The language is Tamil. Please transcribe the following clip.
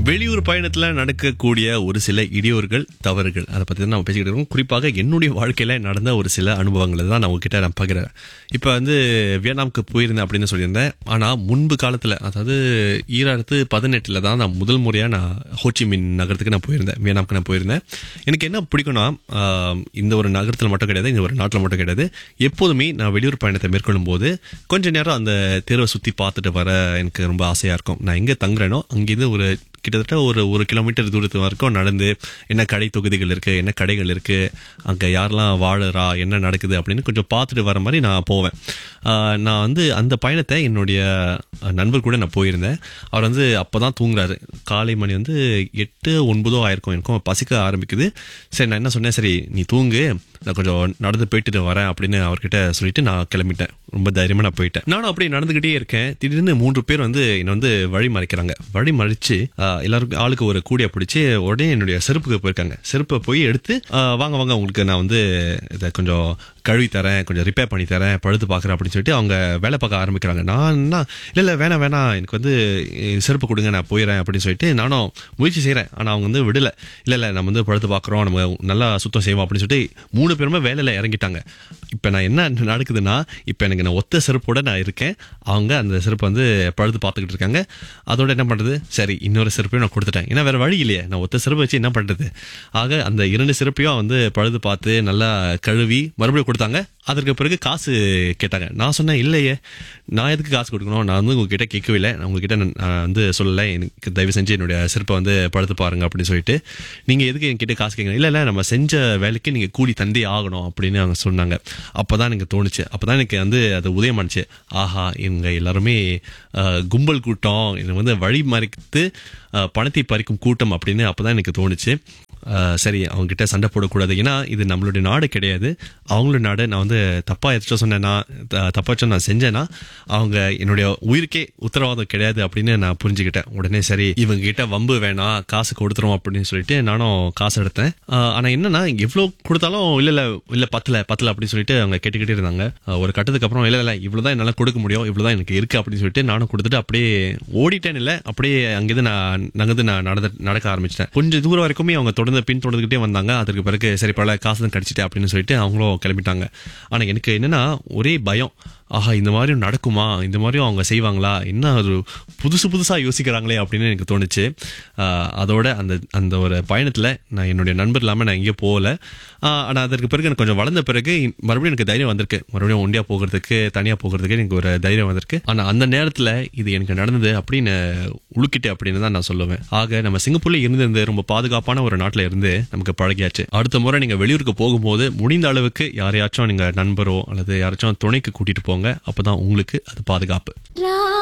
வெளியூர் பயணத்துல நடக்கக்கூடிய ஒரு சில இடையூறுகள் தவறுகள் அதை பத்தி தான் நம்ம பேசிக்கிட்டு இருக்கோம் குறிப்பாக என்னுடைய வாழ்க்கையில நடந்த ஒரு சில அனுபவங்களை தான் நான் உங்ககிட்ட நான் பகிர்றேன் இப்போ வந்து வியட்நாமுக்கு போயிருந்தேன் அப்படின்னு சொல்லியிருந்தேன் ஆனா முன்பு காலத்துல அதாவது ஈராயிரத்து பதினெட்டுல தான் நான் முதல் முறையா நான் ஹோச்சிமின் நகரத்துக்கு நான் போயிருந்தேன் வியட்நாமுக்கு நான் போயிருந்தேன் எனக்கு என்ன பிடிக்கும்னா ஆஹ், இந்த ஒரு நகரத்தில் மட்டும் கிடையாது இந்த ஒரு நாட்டில் மட்டும் கிடையாது எப்போதுமே நான் வெளியூர் பயணத்தை மேற்கொள்ளும் போது கொஞ்ச நேரம் அந்த தெருவை சுத்தி பார்த்துட்டு வர எனக்கு ரொம்ப ஆசையா இருக்கும் நான் எங்க தங்குறேனோ அங்கேருந்து ஒரு கிட்டத்தட்ட ஒரு ஒரு கிலோமீட்டர் தூரத்து வரைக்கும் நடந்து என்ன கடை தொகுதிகள் இருக்கு என்ன கடைகள் இருக்கு அங்க யாரெல்லாம் வாழறா என்ன நடக்குது அப்படின்னு கொஞ்சம் பார்த்துட்டு வர மாதிரி நான் போவேன் ஆஹ் நான் வந்து அந்த பயணத்தை என்னுடைய நண்பர் கூட நான் போயிருந்தேன் அவர் வந்து அப்பதான் தூங்குறாரு காலை மணி வந்து எட்டு ஒன்பதோ ஆயிருக்கும் எனக்கும் பசிக்க ஆரம்பிக்குது சரி நான் என்ன சொன்னேன் சரி நீ தூங்கு நான் கொஞ்சம் நடந்து போயிட்டு வரேன் அப்படின்னு அவர்கிட்ட சொல்லிட்டு நான் கிளம்பிட்டேன் ரொம்ப தைரியமா நான் போயிட்டேன் நானும் அப்படியே நடந்துகிட்டே இருக்கேன் திடீர்னு மூன்று பேர் வந்து என்னை வந்து வழி மறைக்கிறாங்க வழி மறிச்சு ஆஹ், எல்லாருக்கும் ஆளுக்கு ஒரு கூடிய பிடிச்சி உடனே என்னுடைய செருப்புக்கு போயிருக்காங்க செருப்பை போய் எடுத்து ஆஹ், வாங்க வாங்க உங்களுக்கு நான் வந்து இதை கொஞ்சம் கழுவி தரேன் கொஞ்சம் ரிப்பேர் பண்ணி தரேன் பழுது பார்க்குறேன் அப்படின்னு சொல்லிட்டு அவங்க வேலை பார்க்க ஆரம்பிக்கிறாங்க நான் என்ன இல்லை இல்லை வேணாம் வேணாம் எனக்கு வந்து அஹ், செருப்பு கொடுங்க நான் போயிடுறேன் அப்படின்னு சொல்லிட்டு நானும் முயற்சி செய்கிறேன் ஆனால் அவங்க வந்து விடல இல்லை இல்லை நம்ம வந்து பழுது பார்க்குறோம் நம்ம நல்லா சுத்தம் செய்வோம் அப்படின்னு சொல்லிட்டு மூணு பேருமே வேலையில் இறங்கிட்டாங்க இப்போ நான் என்ன நடக்குதுன்னா இப்போ எனக்கு நான் ஒத்த செருப்போட நான் இருக்கேன் அவங்க அந்த செருப்பை வந்து பழுது பார்த்துக்கிட்டு இருக்காங்க அதோட என்ன பண்ணுறது சரி இன்னொரு செருப்பையும் நான் கொடுத்துட்டேன் ஏன்னா வேற வழி இல்லையே நான் ஒத்த செருப்பை வச்சு என்ன பண்ணுறது ஆக அந்த இரண்டு செருப்பையும் வந்து பழுது பார்த்து நல்லா கழுவி மறுபடியும் கொடுத்தாங்க அதற்கு பிறகு காசு கேட்டாங்க நான் சொன்னேன் இல்லையே நான் எதுக்கு காசு கொடுக்கணும் நான் வந்து உங்ககிட்ட கேட்கவே இல்லை நான் உங்ககிட்ட நான் நான் வந்து சொல்லலை எனக்கு தயவு செஞ்சு என்னுடைய செருப்பை வந்து பழுது பாருங்க அப்படின்னு சொல்லிட்டு நீங்கள் எதுக்கு என்கிட்ட காசு கேட்கணும் இல்லை இல்லை நம்ம செஞ்ச வேலைக்கு நீங்கள் கூலி தந்தே ஆகணும் அப்படின்னு அவங்க சொன்னாங்க அப்போ தான் எனக்கு தோணுச்சு அப்போ தான் எனக்கு வந்து அது உதயமானுச்சு ஆஹா இவங்க எல்லாருமே அஹ், கும்பல் கூட்டம் இது வந்து வழி மறைத்து அஹ், பணத்தை பறிக்கும் கூட்டம் அப்படின்னு அப்போ தான் எனக்கு தோணுச்சு அஹ், சரி அவங்க கிட்ட சண்டை போடக்கூடாது ஏன்னா இது நம்மளுடைய நாடு கிடையாது அவங்களோட நாடு நான் வந்து தப்பா எதாச்சும் சொன்னேன்னா த- தப்பாச்சும் நான் செஞ்சேன்னா அவங்க என்னுடைய உயிருக்கே உத்தரவாதம் கிடையாது அப்படின்னு நான் புரிஞ்சுக்கிட்டேன் உடனே சரி இவங்க கிட்ட வம்பு வேணாம் காசு கொடுத்துரும் அப்படின்னு சொல்லிட்டு நானும் காசு எடுத்தேன் அஹ், ஆனா என்னன்னா எவ்வளவு கொடுத்தாலும் இல்ல இல்ல இல்ல பத்தல பத்தல அப்படின்னு சொல்லிட்டு அவங்க கேட்டுக்கிட்டே இருந்தாங்க அஹ், ஒரு கட்டத்துக்கு அப்புறம் இல்ல இல்ல இவ்வளவுதான் என்னால கொடுக்க முடியும் இவ்வளவுதான் எனக்கு இருக்கு அப்படின்னு சொல்லிட்டு நானும் கொடுத்துட்டு அப்படியே ஓடிட்டேன் இல்ல அப்படியே அங்கிருந்து நான் நகர்ந்து நான் நடந்து நடக்க ஆரம்பிச்சிட்டேன் கொஞ்சம் தூரம் வரைக்குமே அவங்க தொடர்ந்து பின் தொடர்ந்துகிட்டே வந்தாங்க அதற்கு பிறகு சரி பல காசு தான் கிடைச்சிட்டு அப்படின்னு சொல்லிட்டு அவங்களும் கிளம்பிட்டாங்க ஆனா எனக்கு என்னன்னா ஒரே பயம் ஆஹா இந்த மாதிரியும் நடக்குமா இந்த மாதிரியும் அவங்க செய்வாங்களா என்ன ஒரு புதுசு புதுசா யோசிக்கிறாங்களே அப்படின்னு எனக்கு தோணுச்சு ஆஹ் அதோட அந்த அந்த ஒரு பயணத்துல நான் என்னுடைய நண்பர் இல்லாம நான் எங்கேயும் போகல ஆஹ் ஆனா அதற்கு பிறகு எனக்கு கொஞ்சம் வளர்ந்த பிறகு மறுபடியும் எனக்கு தைரியம் வந்திருக்கு மறுபடியும் ஒண்டியா போகிறதுக்கு தனியா போகிறதுக்கு எனக்கு ஒரு தைரியம் வந்திருக்கு ஆனா அந்த நேரத்துல இது எனக்கு நடந்தது அப்படின்னு உழுக்கிட்டு அப்படின்னு தான் நான் சொல்லுவேன் ஆக நம்ம சிங்கப்பூர்ல இருந்து ரொம்ப பாதுகாப்பான ஒரு நாட்டுல இருந்து நமக்கு பழகியாச்சு அடுத்த முறை நீங்க வெளியூருக்கு போகும்போது முடிந்த அளவுக்கு யாரையாச்சும் நீங்க நண்பரோ அல்லது யாராச்சும் துணைக்கு கூட்டிட்டு போங்க அப்பதான் உங்களுக்கு அது பாதுகாப்பு ரா